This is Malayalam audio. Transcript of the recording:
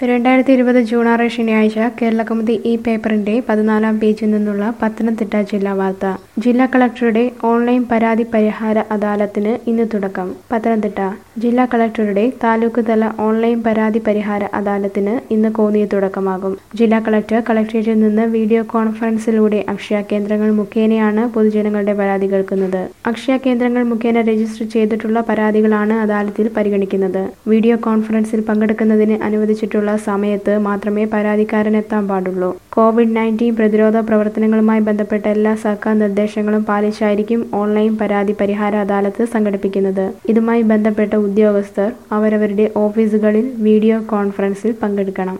രണ്ടായിരത്തി ഇരുപത് ജൂൺ ആറ് ശനിയാഴ്ച കേരളകൗമുദി ഈ പേപ്പറിന്റെ പതിനാലാം പേജിൽ നിന്നുള്ള പത്തനംതിട്ട ജില്ലാ വാർത്ത ജില്ലാ കളക്ടറുടെ ഓൺലൈൻ പരാതി പരിഹാര അദാലത്തിന് ഇന്ന് തുടക്കം പത്തനംതിട്ട ജില്ലാ കളക്ടറുടെ താലൂക്ക് തല ഓൺലൈൻ പരാതി പരിഹാര അദാലത്തിന് ഇന്ന് കോന്നിയിൽ തുടക്കമാകും ജില്ലാ കളക്ടർ കളക്ടറേറ്റിൽ നിന്ന് വീഡിയോ കോൺഫറൻസിലൂടെ അക്ഷയ കേന്ദ്രങ്ങൾ മുഖേനയാണ് പൊതുജനങ്ങളുടെ പരാതി കേൾക്കുന്നത് അക്ഷയ കേന്ദ്രങ്ങൾ മുഖേന രജിസ്റ്റർ ചെയ്തിട്ടുള്ള പരാതികളാണ് അദാലത്തിൽ പരിഗണിക്കുന്നത് വീഡിയോ കോൺഫറൻസിൽ പങ്കെടുക്കുന്നതിന് അനുവദിച്ചിട്ടുള്ള സമയത്ത് മാത്രമേ പരാതിക്കാരൻ എത്താൻ പാടുള്ളൂ കോവിഡ് നയൻറ്റീൻ പ്രതിരോധ പ്രവർത്തനങ്ങളുമായി ബന്ധപ്പെട്ട എല്ലാ സർക്കാർ നിർദ്ദേശങ്ങളും പാലിച്ചായിരിക്കും ഓൺലൈൻ പരാതി പരിഹാര അദാലത്ത് സംഘടിപ്പിക്കുന്നത് ഇതുമായി ബന്ധപ്പെട്ട ഉദ്യോഗസ്ഥർ അവരവരുടെ ഓഫീസുകളിൽ വീഡിയോ കോൺഫറൻസിൽ പങ്കെടുക്കണം